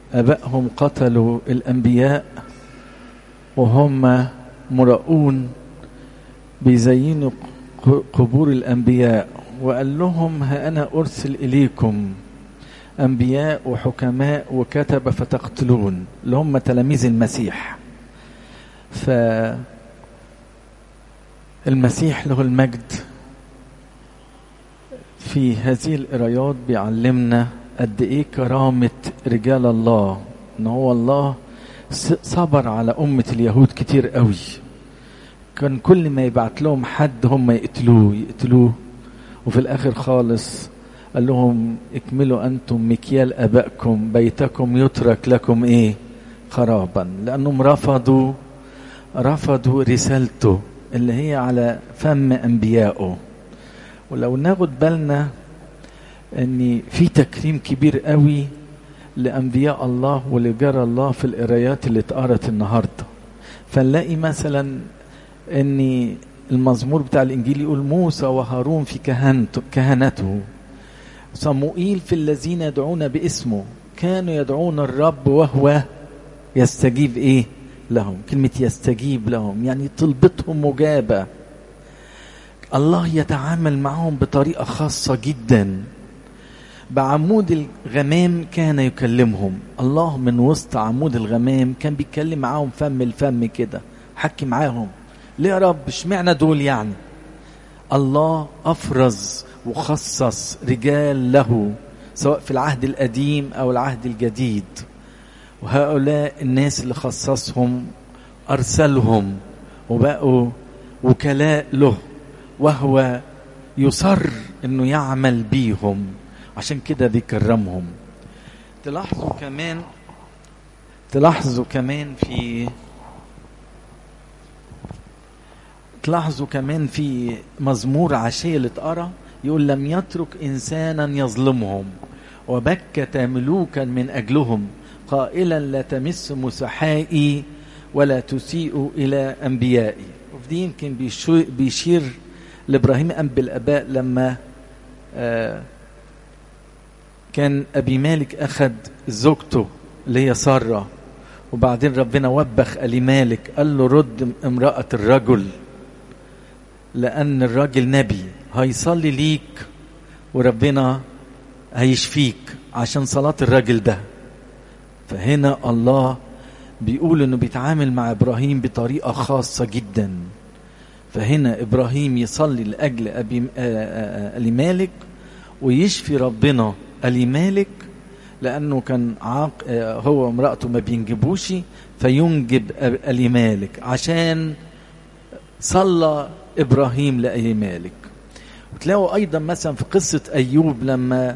ابائهم قتلوا الانبياء وهم مرؤون بيزينوا قبور الانبياء وقال لهم ها انا ارسل اليكم انبياء وحكماء وكتب فتقتلون اللي هم تلاميذ المسيح ف المسيح له المجد في هذه القرايات بيعلمنا قد ايه كرامة رجال الله ان هو الله صبر على أمة اليهود كتير قوي كان كل ما يبعت لهم حد هم يقتلوه يقتلوه وفي الآخر خالص قال لهم اكملوا أنتم مكيال أبائكم بيتكم يترك لكم إيه خرابا لأنهم رفضوا رفضوا رسالته اللي هي على فم أنبيائه ولو ناخد بالنا ان في تكريم كبير قوي لانبياء الله ولجار الله في القرايات اللي اتقرت النهارده فنلاقي مثلا ان المزمور بتاع الانجيل يقول موسى وهارون في كهنته كهنته صموئيل في الذين يدعون باسمه كانوا يدعون الرب وهو يستجيب ايه لهم كلمة يستجيب لهم يعني طلبتهم مجابة الله يتعامل معهم بطريقة خاصة جدا بعمود الغمام كان يكلمهم الله من وسط عمود الغمام كان بيتكلم معاهم فم الفم كده حكي معاهم ليه يا رب اشمعنى دول يعني الله افرز وخصص رجال له سواء في العهد القديم او العهد الجديد وهؤلاء الناس اللي خصصهم ارسلهم وبقوا وكلاء له وهو يصر انه يعمل بيهم عشان كده بيكرمهم تلاحظوا كمان تلاحظوا كمان في تلاحظوا كمان في مزمور عشية اللي اتقرا يقول لم يترك انسانا يظلمهم وبكت ملوكا من اجلهم قائلا لا تمس مسحائي ولا تسيء الى انبيائي وفي دي يمكن بيشير لابراهيم اب الاباء لما آه كان ابي مالك اخذ زوجته اللي هي ساره وبعدين ربنا وبخ ابي مالك قال له رد امراه الرجل لان الراجل نبي هيصلي ليك وربنا هيشفيك عشان صلاه الراجل ده فهنا الله بيقول انه بيتعامل مع ابراهيم بطريقه خاصه جدا فهنا ابراهيم يصلي لاجل ابي ابي مالك ويشفي ربنا ابي مالك لانه كان عاق هو وامراته ما بينجبوش فينجب ابي مالك عشان صلى ابراهيم لابي مالك وتلاقوا ايضا مثلا في قصه ايوب لما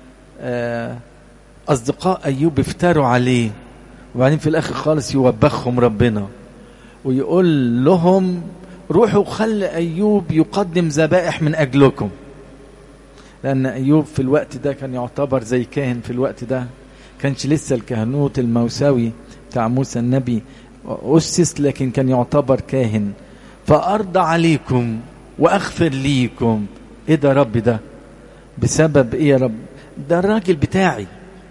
اصدقاء ايوب افتروا عليه وبعدين في الاخر خالص يوبخهم ربنا ويقول لهم روحوا خلي ايوب يقدم ذبائح من اجلكم لان ايوب في الوقت ده كان يعتبر زي كاهن في الوقت ده كانش لسه الكهنوت الموسوي بتاع موسى النبي اسس لكن كان يعتبر كاهن فارضى عليكم واغفر ليكم ايه ده رب ده بسبب ايه يا رب ده الراجل بتاعي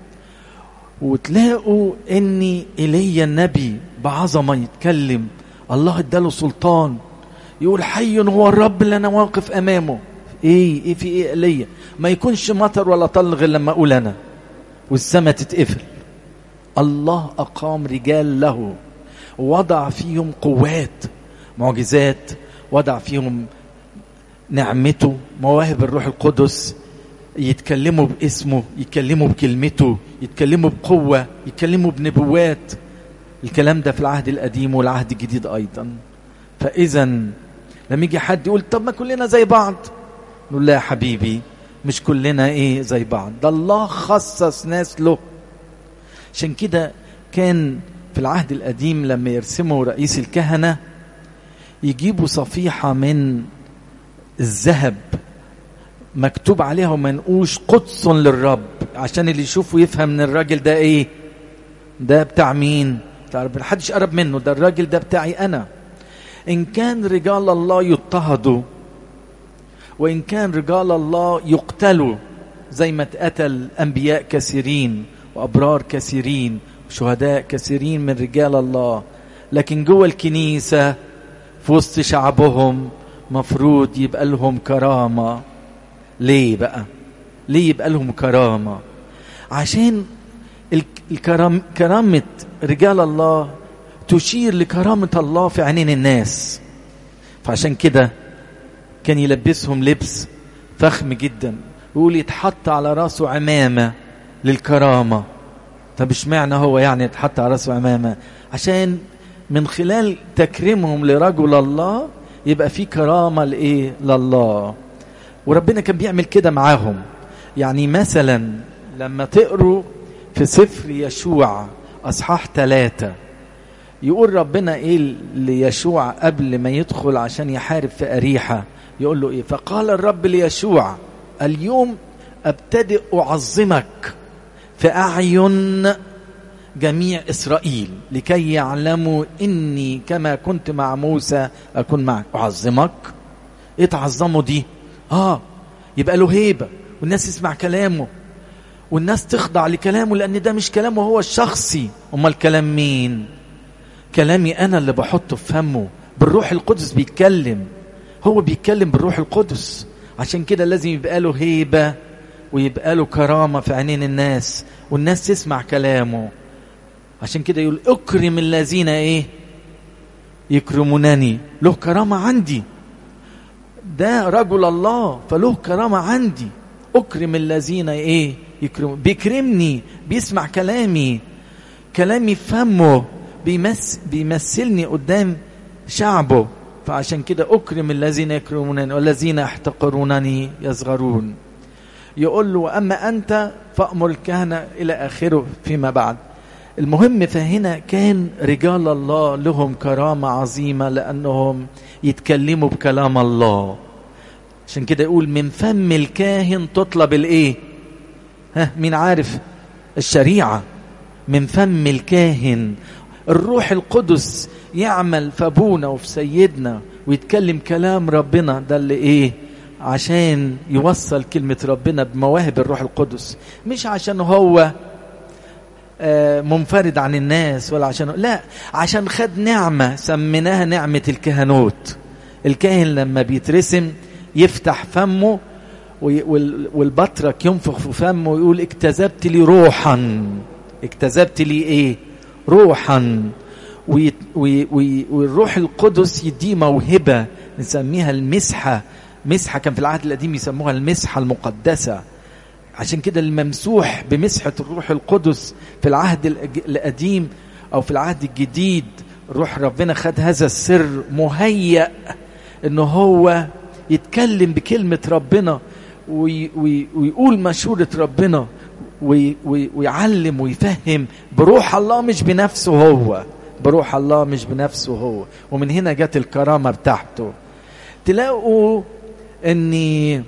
وتلاقوا ان ايليا النبي بعظمه يتكلم الله اداله سلطان يقول حي هو الرب اللي انا واقف امامه ايه ايه في ايه ايليا ما يكونش مطر ولا طل غير لما اقول انا والسماء تتقفل الله اقام رجال له وضع فيهم قوات معجزات وضع فيهم نعمته مواهب الروح القدس يتكلموا باسمه يتكلموا بكلمته يتكلموا بقوة يتكلموا بنبوات الكلام ده في العهد القديم والعهد الجديد أيضا فإذا لما يجي حد يقول طب ما كلنا زي بعض نقول لا يا حبيبي مش كلنا ايه زي بعض ده الله خصص ناس له عشان كده كان في العهد القديم لما يرسموا رئيس الكهنة يجيبوا صفيحة من الذهب مكتوب عليها منقوش قدس للرب عشان اللي يشوفه يفهم ان الراجل ده ايه ده بتاع مين بتاع ربنا محدش قرب منه ده الراجل ده بتاعي انا ان كان رجال الله يضطهدوا وان كان رجال الله يقتلوا زي ما اتقتل انبياء كثيرين وابرار كثيرين شهداء كثيرين من رجال الله لكن جوه الكنيسة في وسط شعبهم مفروض يبقى لهم كرامة ليه بقى ليه يبقى لهم كرامة عشان الكرام كرامة رجال الله تشير لكرامة الله في عينين الناس فعشان كده كان يلبسهم لبس فخم جدا يقول يتحط على راسه عمامة للكرامة طب اشمعنى هو يعني يتحط على راسه عمامة عشان من خلال تكريمهم لرجل الله يبقى في كرامة لإيه لله وربنا كان بيعمل كده معاهم يعني مثلا لما تقروا في سفر يشوع أصحاح ثلاثة يقول ربنا إيه ليشوع قبل ما يدخل عشان يحارب في أريحة يقول له إيه فقال الرب ليشوع اليوم أبتدئ أعظمك في أعين جميع إسرائيل لكي يعلموا إني كما كنت مع موسى أكون معك أعظمك إيه تعظمه دي آه يبقى له هيبة والناس تسمع كلامه والناس تخضع لكلامه لأن ده مش كلامه هو الشخصي أمال كلام مين كلامي أنا اللي بحطه في فمه بالروح القدس بيتكلم هو بيتكلم بالروح القدس عشان كده لازم يبقى له هيبة ويبقى له كرامة في عينين الناس والناس تسمع كلامه عشان كده يقول اكرم الذين ايه يكرمونني له كرامة عندي ده رجل الله فله كرامة عندي اكرم الذين ايه يكرم بيكرمني بيسمع كلامي كلامي في فمه بيمس بيمثلني قدام شعبه فعشان كده اكرم الذين يكرمونني والذين يحتقرونني يصغرون يقول له اما انت فامر الكهنه الى اخره فيما بعد المهم فهنا كان رجال الله لهم كرامة عظيمة لأنهم يتكلموا بكلام الله عشان كده يقول من فم الكاهن تطلب الايه ها مين عارف الشريعة من فم الكاهن الروح القدس يعمل في ابونا وفي سيدنا ويتكلم كلام ربنا ده اللي ايه عشان يوصل كلمة ربنا بمواهب الروح القدس مش عشان هو منفرد عن الناس ولا عشان لا عشان خد نعمة سميناها نعمة الكهنوت الكاهن لما بيترسم يفتح فمه والبطرك ينفخ في فمه ويقول اكتذبت لي روحا اكتذبت لي ايه روحا والروح القدس يديه موهبة نسميها المسحة مسحة كان في العهد القديم يسموها المسحة المقدسة عشان كده الممسوح بمسحة الروح القدس في العهد القديم أو في العهد الجديد روح ربنا خد هذا السر مهيأ إن هو يتكلم بكلمة ربنا وي وي ويقول مشورة ربنا وي ويعلم ويفهم بروح الله مش بنفسه هو بروح الله مش بنفسه هو ومن هنا جت الكرامة بتاعته تلاقوا اني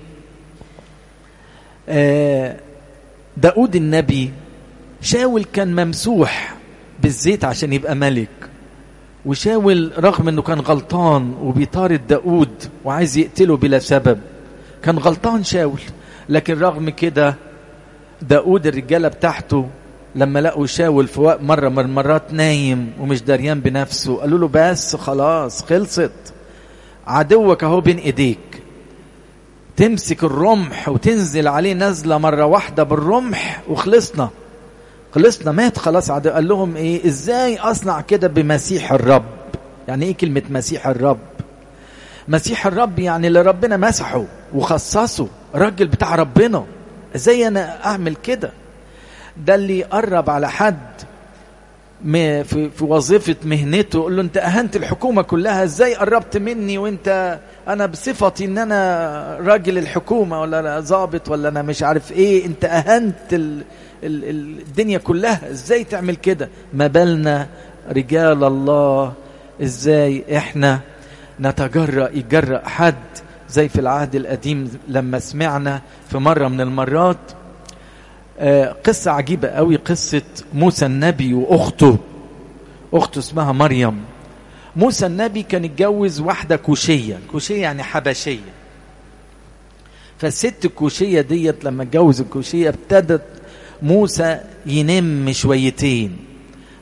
داود النبي شاول كان ممسوح بالزيت عشان يبقى ملك وشاول رغم انه كان غلطان وبيطارد داود وعايز يقتله بلا سبب كان غلطان شاول لكن رغم كده داود الرجاله بتاعته لما لقوا شاول في وقت مره من المرات نايم ومش دريان بنفسه قالوا له بس خلاص خلصت عدوك اهو بين ايديك تمسك الرمح وتنزل عليه نزلة مرة واحدة بالرمح وخلصنا خلصنا مات خلاص عدو قال لهم ايه ازاي اصنع كده بمسيح الرب يعني ايه كلمة مسيح الرب مسيح الرب يعني اللي ربنا مسحه وخصصه راجل بتاع ربنا ازاي انا اعمل كده ده اللي يقرب على حد في, في وظيفة مهنته يقول له انت اهنت الحكومة كلها ازاي قربت مني وانت انا بصفتي ان انا راجل الحكومة ولا انا ظابط ولا انا مش عارف ايه انت اهنت ال ال ال الدنيا كلها ازاي تعمل كده ما بالنا رجال الله ازاي احنا نتجرأ يجرأ حد زي في العهد القديم لما سمعنا في مرة من المرات آه قصة عجيبة قوي قصة موسى النبي وأخته أخته اسمها مريم موسى النبي كان اتجوز واحدة كوشية كوشية يعني حبشية فالست الكوشية ديت لما اتجوز الكوشية ابتدت موسى ينم شويتين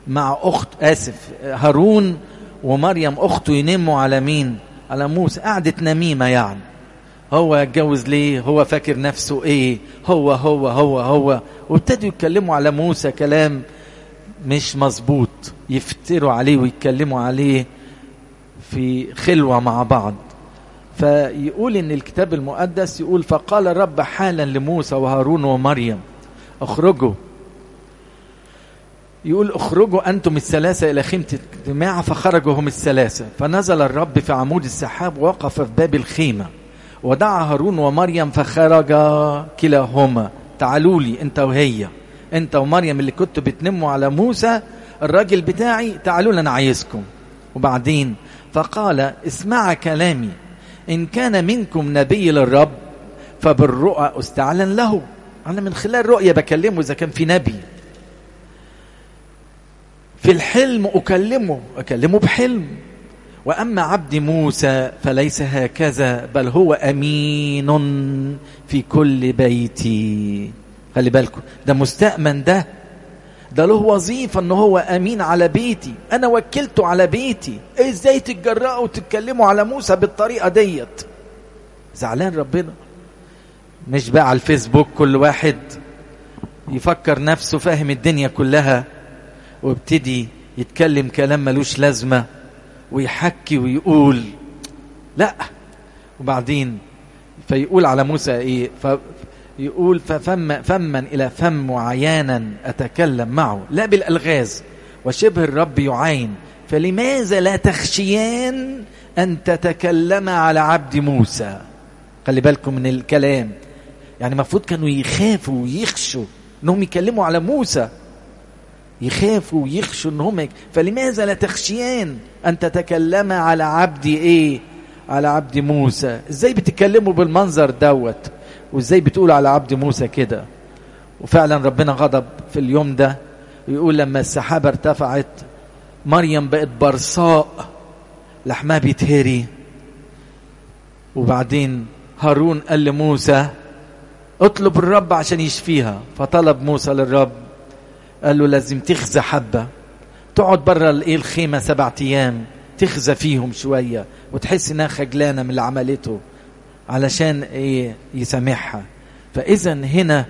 مع أخت آسف هارون ومريم أخته ينموا على مين على موسى قعدت نميمة يعني هو اتجوز ليه هو فاكر نفسه ايه هو هو هو هو وابتدوا يتكلموا على موسى كلام مش مظبوط يفتروا عليه ويتكلموا عليه في خلوة مع بعض فيقول ان الكتاب المقدس يقول فقال الرب حالا لموسى وهارون ومريم اخرجوا يقول اخرجوا انتم الثلاثه الى خيمه الاجتماع فخرجوا هم الثلاثه فنزل الرب في عمود السحاب ووقف في باب الخيمه ودعا هارون ومريم فخرج كلاهما تعالوا لي انت وهي انت ومريم اللي كنتوا بتنموا على موسى الراجل بتاعي تعالوا لي انا عايزكم وبعدين فقال اسمع كلامي ان كان منكم نبي للرب فبالرؤى استعلن له انا من خلال رؤية بكلمه اذا كان في نبي في الحلم اكلمه اكلمه بحلم واما عبد موسى فليس هكذا بل هو امين في كل بيتي خلي بالكم ده مستأمن ده ده له وظيفة ان هو امين على بيتي انا وكلته على بيتي ازاي تتجرأوا وتتكلموا على موسى بالطريقة ديت زعلان ربنا مش بقى على الفيسبوك كل واحد يفكر نفسه فاهم الدنيا كلها وابتدي يتكلم كلام ملوش لازمة ويحكي ويقول لا وبعدين فيقول على موسى ايه يقول ففم فما الى فم وعيانا اتكلم معه لا بالالغاز وشبه الرب يعاين فلماذا لا تخشيان ان تتكلم على عبد موسى خلي بالكم من الكلام يعني المفروض كانوا يخافوا ويخشوا انهم يكلموا على موسى يخافوا ويخشوا ان هم فلماذا لا تخشيان ان تتكلم على عبد ايه على عبد موسى ازاي بتتكلموا بالمنظر دوت وازاي بتقول على عبد موسى كده وفعلا ربنا غضب في اليوم ده يقول لما السحابة ارتفعت مريم بقت برصاء لحمها بيتهري وبعدين هارون قال لموسى اطلب الرب عشان يشفيها فطلب موسى للرب قال له لازم تخزى حبة تقعد بره الايه الخيمة سبعة ايام تخزى فيهم شوية وتحس انها خجلانة من اللي عملته علشان ايه يسامحها فاذا هنا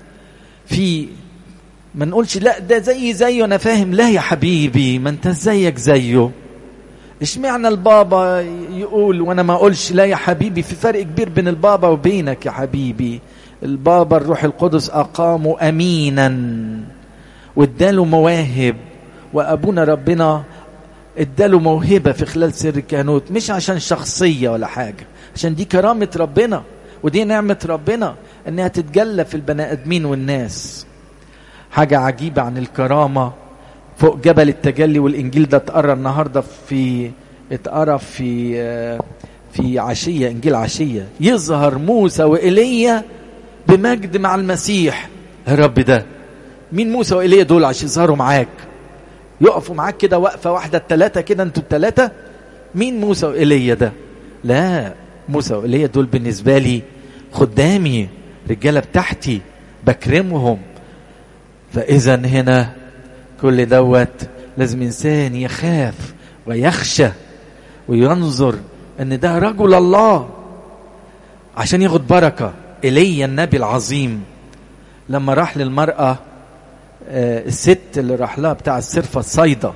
في ما نقولش لا ده زي زيه انا فاهم لا يا حبيبي ما انت زيك زيه اشمعنى البابا يقول وانا ما اقولش لا يا حبيبي في فرق كبير بين البابا وبينك يا حبيبي البابا الروح القدس اقامه امينا واداله مواهب وابونا ربنا اداله موهبه في خلال سر الكهنوت مش عشان شخصيه ولا حاجه عشان دي كرامه ربنا ودي نعمه ربنا انها تتجلى في البني ادمين والناس حاجه عجيبه عن الكرامه فوق جبل التجلي والانجيل ده اتقرا النهارده في اتقرا في في عشيه انجيل عشيه يظهر موسى وايليا بمجد مع المسيح يا رب ده مين موسى وايليا دول عشان يظهروا معاك يقفوا معاك كده وقفه واحده الثلاثه كده انتوا الثلاثه مين موسى وايليا ده لا موسى وايليا دول بالنسبه لي خدامي رجاله بتاعتي بكرمهم فاذا هنا كل دوت لازم انسان يخاف ويخشى وينظر ان ده رجل الله عشان ياخد بركه ايليا النبي العظيم لما راح للمراه الست اللي راح لها بتاع السرفة الصيدة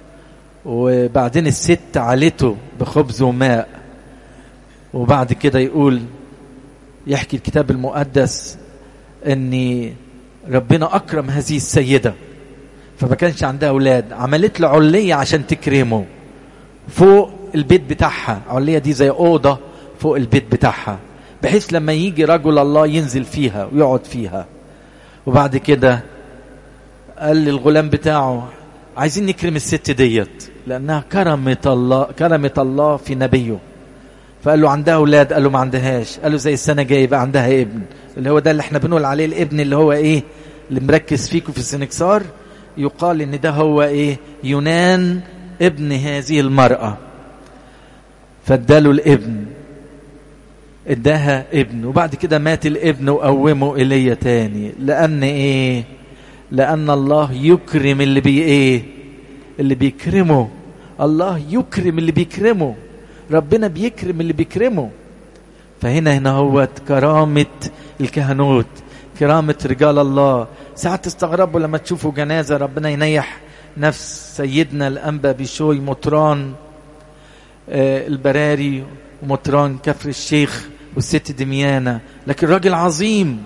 وبعدين الست علته بخبز وماء وبعد كده يقول يحكي الكتاب المقدس ان ربنا اكرم هذه السيدة فما كانش عندها اولاد عملت له علية عشان تكرمه فوق البيت بتاعها علية دي زي اوضة فوق البيت بتاعها بحيث لما يجي رجل الله ينزل فيها ويقعد فيها وبعد كده قال للغلام بتاعه عايزين نكرم الست ديت لانها كرمت الله كرمت الله في نبيه فقال له عندها اولاد قال له ما عندهاش قال له زي السنه الجايه يبقى عندها ابن اللي هو ده اللي احنا بنقول عليه الابن اللي هو ايه اللي مركز فيكم في السنكسار يقال ان ده هو ايه يونان ابن هذه المراه فاداله الابن اداها ابن وبعد كده مات الابن وقومه ايليا تاني لان ايه لأن الله يكرم اللي بي إيه اللي بيكرمه الله يكرم اللي بيكرمه ربنا بيكرم اللي بيكرمه فهنا هنا هو كرامة الكهنوت كرامة رجال الله ساعات تستغربوا لما تشوفوا جنازة ربنا ينيح نفس سيدنا الأنبا بشوي مطران آه البراري ومطران كفر الشيخ والست دميانة لكن راجل عظيم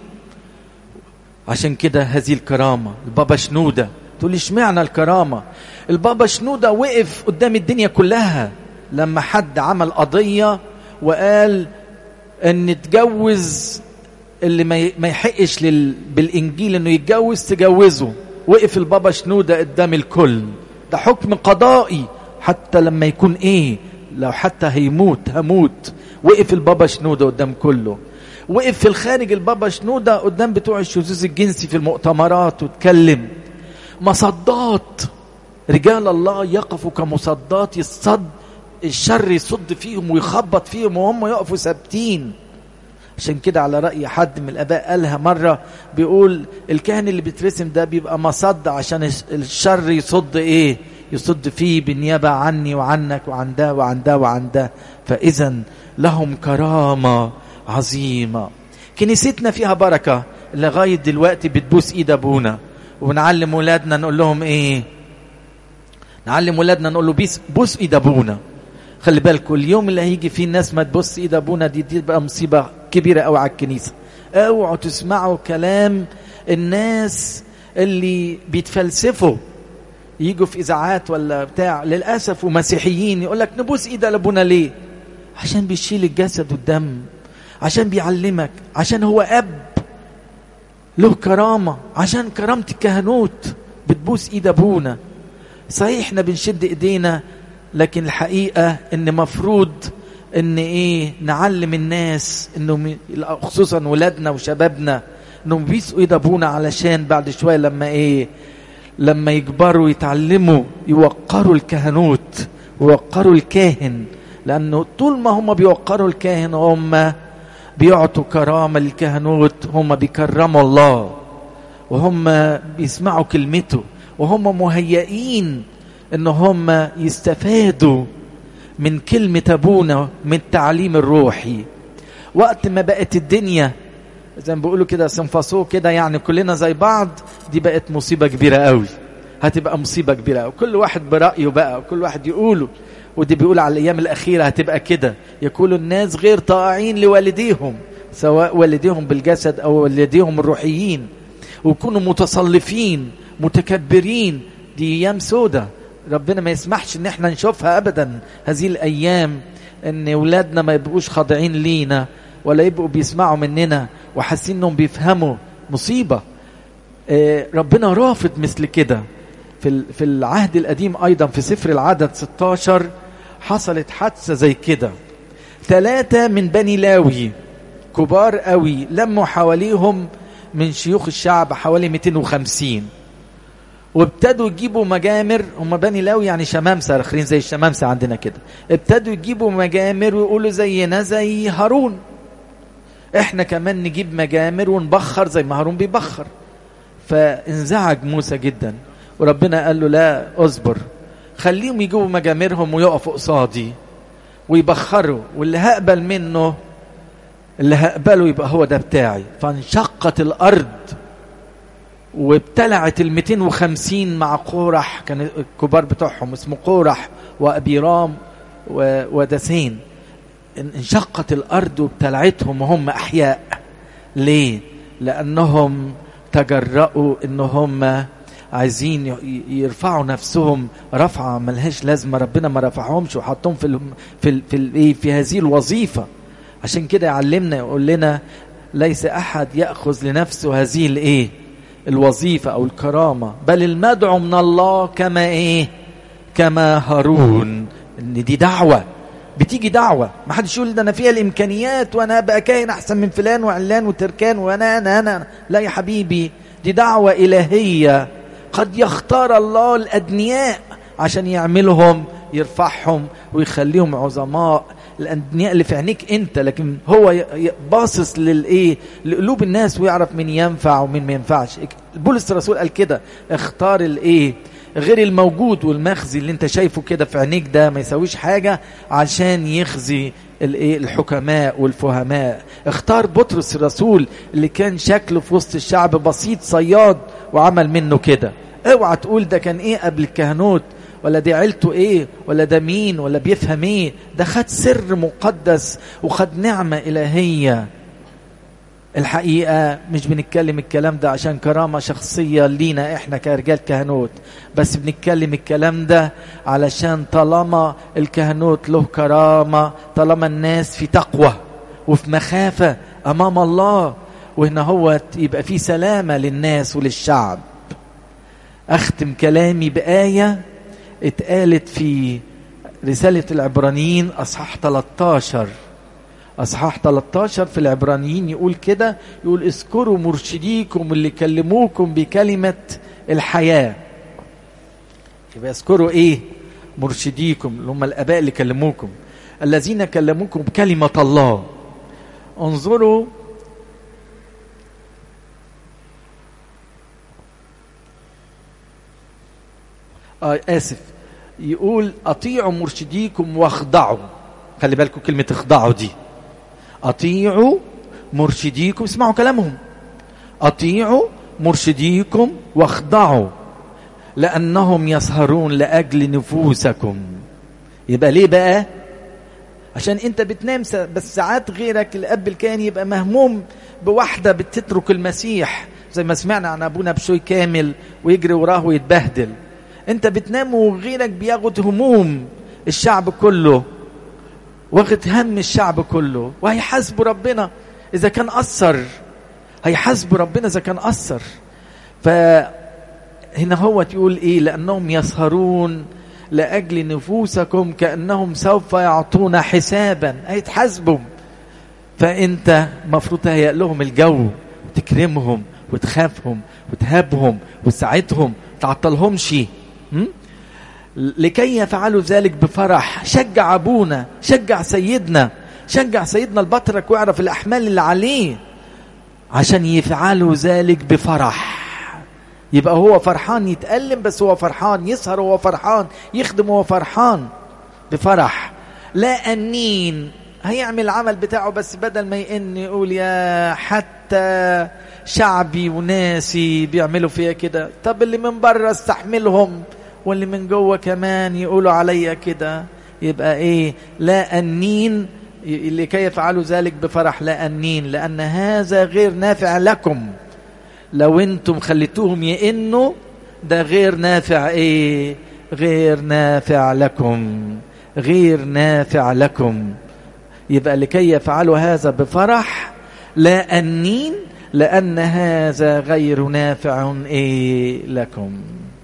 عشان كده هذه الكرامة البابا شنودة تقول لي اشمعنى الكرامة البابا شنودة وقف قدام الدنيا كلها لما حد عمل قضية وقال ان تجوز اللي ما يحقش لل... بالانجيل انه يتجوز تجوزه وقف البابا شنودة قدام الكل ده حكم قضائي حتى لما يكون ايه لو حتى هيموت هموت وقف البابا شنودة قدام كله وقف في الخارج البابا شنودة قدام بتوع الشذوذ الجنسي في المؤتمرات واتكلم مصدات رجال الله يقفوا كمصدات يصد الشر يصد فيهم ويخبط فيهم وهم يقفوا ثابتين عشان كده على رأي حد من الآباء قالها مرة بيقول الكاهن اللي بيترسم ده بيبقى مصد عشان الشر يصد إيه يصد فيه بالنيابة عني وعنك وعن ده وعن ده وعن ده فإذا لهم كرامة عظيمة كنيستنا فيها بركة لغاية دلوقتي بتبوس إيد أبونا ونعلم ولادنا نقول لهم إيه نعلم ولادنا نقول له بيس بوس إيد أبونا خلي بالكم اليوم اللي هيجي فيه الناس ما تبص ايد ابونا دي دي بقى مصيبه كبيره قوي على الكنيسه اوعوا تسمعوا كلام الناس اللي بيتفلسفوا يجوا في اذاعات ولا بتاع للاسف ومسيحيين يقول لك نبوس ايد ابونا ليه عشان بيشيل الجسد والدم عشان بيعلمك عشان هو اب له كرامه عشان كرامه الكهنوت بتبوس ايد ابونا صحيح احنا بنشد ايدينا لكن الحقيقة ان مفروض ان ايه نعلم الناس انه خصوصا ولادنا وشبابنا انهم بيسقوا ايد ابونا علشان بعد شوية لما ايه لما يكبروا يتعلموا يوقروا الكهنوت ويوقروا الكاهن لانه طول ما هم بيوقروا الكاهن هم بيعطوا كرامة للكهنوت هم بيكرموا الله وهم بيسمعوا كلمته وهم مهيئين ان هم يستفادوا من كلمة ابونا من التعليم الروحي وقت ما بقت الدنيا زي ما بيقولوا كده سنفاسو كده يعني كلنا زي بعض دي بقت مصيبة كبيرة قوي هتبقى مصيبة كبيرة قوي كل واحد برأيه بقى وكل واحد يقوله ودي بيقول على الأيام الأخيرة هتبقى كده يقولوا الناس غير طائعين لوالديهم سواء والديهم بالجسد أو والديهم الروحيين ويكونوا متصلفين متكبرين دي أيام سودة ربنا ما يسمحش ان احنا نشوفها ابدا هذه الايام ان اولادنا ما يبقوش خاضعين لينا ولا يبقوا بيسمعوا مننا وحاسين انهم بيفهموا مصيبه آه ربنا رافض مثل كده في في العهد القديم ايضا في سفر العدد 16 حصلت حادثه زي كده ثلاثه من بني لاوي كبار قوي لموا حواليهم من شيوخ الشعب حوالي 250 وابتدوا يجيبوا مجامر هم بني لاوي يعني شمامسه اخرين زي الشمامسه عندنا كده ابتدوا يجيبوا مجامر ويقولوا زينا زي هارون احنا كمان نجيب مجامر ونبخر زي ما هارون بيبخر فانزعج موسى جدا وربنا قال له لا اصبر خليهم يجيبوا مجامرهم ويقفوا قصادي ويبخروا واللي هقبل منه اللي هقبله يبقى هو ده بتاعي فانشقت الارض وابتلعت ال 250 مع قورح كان الكبار بتوعهم اسمه قورح وابيرام ودسين انشقت الارض وابتلعتهم وهم احياء ليه لانهم تجرأوا ان هم عايزين يرفعوا نفسهم رفعه ملهاش لازمه ربنا ما رفعهمش وحطهم في ال في ال في ال في هذه الوظيفه عشان كده يعلمنا يقول لنا ليس احد ياخذ لنفسه هذه الايه الوظيفة أو الكرامة بل المدعو من الله كما إيه كما هارون إن دي دعوة بتيجي دعوة ما حدش يقول ده أنا فيها الإمكانيات وأنا أبقى كاهن أحسن من فلان وعلان وتركان وأنا أنا أنا لا يا حبيبي دي دعوة إلهية قد يختار الله الأدنياء عشان يعملهم يرفعهم ويخليهم عظماء الأدنياء اللي في عينيك أنت لكن هو باصص للإيه لقلوب الناس ويعرف مين ينفع ومين ما ينفعش بولس الرسول قال كده اختار الإيه غير الموجود والمخزي اللي انت شايفه كده في عينيك ده ما يسويش حاجة عشان يخزي الايه الحكماء والفهماء اختار بطرس الرسول اللي كان شكله في وسط الشعب بسيط صياد وعمل منه كده اوعى تقول ده كان ايه قبل الكهنوت ولا دي عيلته ايه ولا ده مين ولا بيفهم ايه ده خد سر مقدس وخد نعمة إلهية الحقيقة مش بنتكلم الكلام ده عشان كرامة شخصية لينا احنا كرجال كهنوت بس بنتكلم الكلام ده علشان طالما الكهنوت له كرامة طالما الناس في تقوى وفي مخافة أمام الله وهنا هو يبقى في سلامة للناس وللشعب أختم كلامي بآية اتقالت في رسالة العبرانيين أصحاح 13 أصحاح 13 في العبرانيين يقول كده يقول اذكروا مرشديكم اللي كلموكم بكلمة الحياة يبقى اذكروا ايه مرشديكم اللي هم الآباء اللي كلموكم الذين كلموكم بكلمة الله انظروا آه آسف يقول أطيعوا مرشديكم واخضعوا خلي بالكم كلمة اخضعوا دي أطيعوا مرشديكم اسمعوا كلامهم أطيعوا مرشديكم واخضعوا لأنهم يسهرون لأجل نفوسكم يبقى ليه بقى عشان انت بتنام بس ساعات غيرك الاب الكاهن يبقى مهموم بواحده بتترك المسيح زي ما سمعنا عن ابونا بشوي كامل ويجري وراه ويتبهدل انت بتنام وغيرك بياخد هموم الشعب كله واخد هم الشعب كله وهيحاسبوا ربنا اذا كان اثر هيحاسبوا ربنا اذا كان اثر فهنا هو تقول ايه لانهم يسهرون لاجل نفوسكم كانهم سوف يعطون حسابا هيتحاسبوا فانت المفروض تهيأ لهم الجو وتكرمهم وتخافهم وتهابهم وتساعدهم تعطلهمش لكي يفعلوا ذلك بفرح شجع ابونا شجع سيدنا شجع سيدنا البطرك ويعرف الاحمال اللي عليه عشان يفعلوا ذلك بفرح يبقى هو فرحان يتألم بس هو فرحان يسهر وهو فرحان يخدم وهو فرحان بفرح لا أنين هيعمل العمل بتاعه بس بدل ما يئن يقول يا حتى شعبي وناسي بيعملوا فيها كده طب اللي من بره استحملهم واللي من جوه كمان يقولوا عليا كده يبقى ايه لا أنين لكي يفعلوا ذلك بفرح لا أنين لأن هذا غير نافع لكم لو انتم خليتوهم يئنوا ده غير نافع ايه غير نافع لكم غير نافع لكم يبقى لكي يفعلوا هذا بفرح لا أنين لأن هذا غير نافع ايه لكم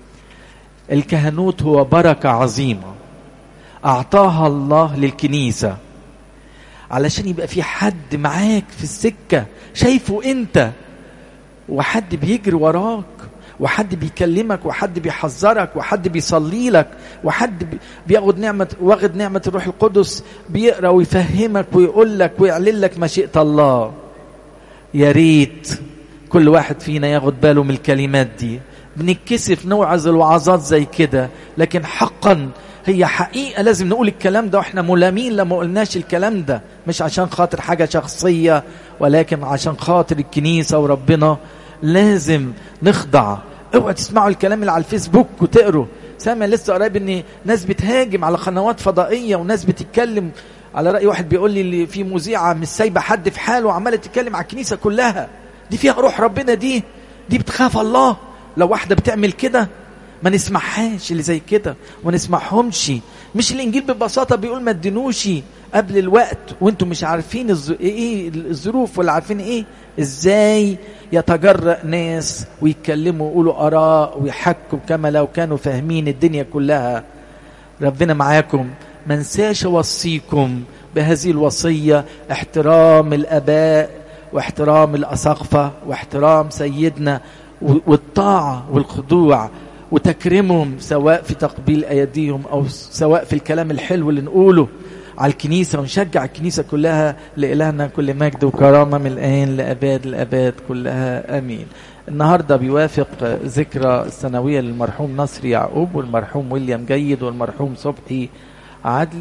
الكهنوت هو بركة عظيمة أعطاها الله للكنيسة علشان يبقى في حد معاك في السكة شايفه أنت وحد بيجري وراك وحد بيكلمك وحد بيحذرك وحد بيصلي لك وحد بياخد نعمة واخد نعمة الروح القدس بيقرا ويفهمك ويقول لك ويعلن لك مشيئة الله يا ريت كل واحد فينا ياخد باله من الكلمات دي بنتكسف نوعظ الوعظات زي كده لكن حقا هي حقيقة لازم نقول الكلام ده واحنا ملامين لما قلناش الكلام ده مش عشان خاطر حاجة شخصية ولكن عشان خاطر الكنيسة وربنا لازم نخضع اوعى تسمعوا الكلام اللي على الفيسبوك وتقروا سامع لسه قريب ان ناس بتهاجم على قنوات فضائيه وناس بتتكلم على راي واحد بيقول لي اللي في مذيعه مش سايبه حد في حاله وعماله تتكلم على الكنيسه كلها دي فيها روح ربنا دي دي بتخاف الله لو واحده بتعمل كده ما نسمعهاش اللي زي كده وما نسمعهمش مش الانجيل ببساطه بيقول ما تدينوش قبل الوقت وانتم مش عارفين الز... ايه الظروف ولا عارفين ايه ازاي يتجرأ ناس ويتكلموا ويقولوا اراء ويحكوا كما لو كانوا فاهمين الدنيا كلها ربنا معاكم ما انساش اوصيكم بهذه الوصيه احترام الاباء واحترام الاساقفه واحترام سيدنا والطاعه والخضوع وتكريمهم سواء في تقبيل ايديهم او سواء في الكلام الحلو اللي نقوله على الكنيسة ونشجع الكنيسة كلها لإلهنا كل مجد وكرامة من الآن لأباد الأباد كلها أمين النهارده بيوافق ذكرى السنويه للمرحوم نصر يعقوب والمرحوم ويليام جيد والمرحوم صبحي عدلي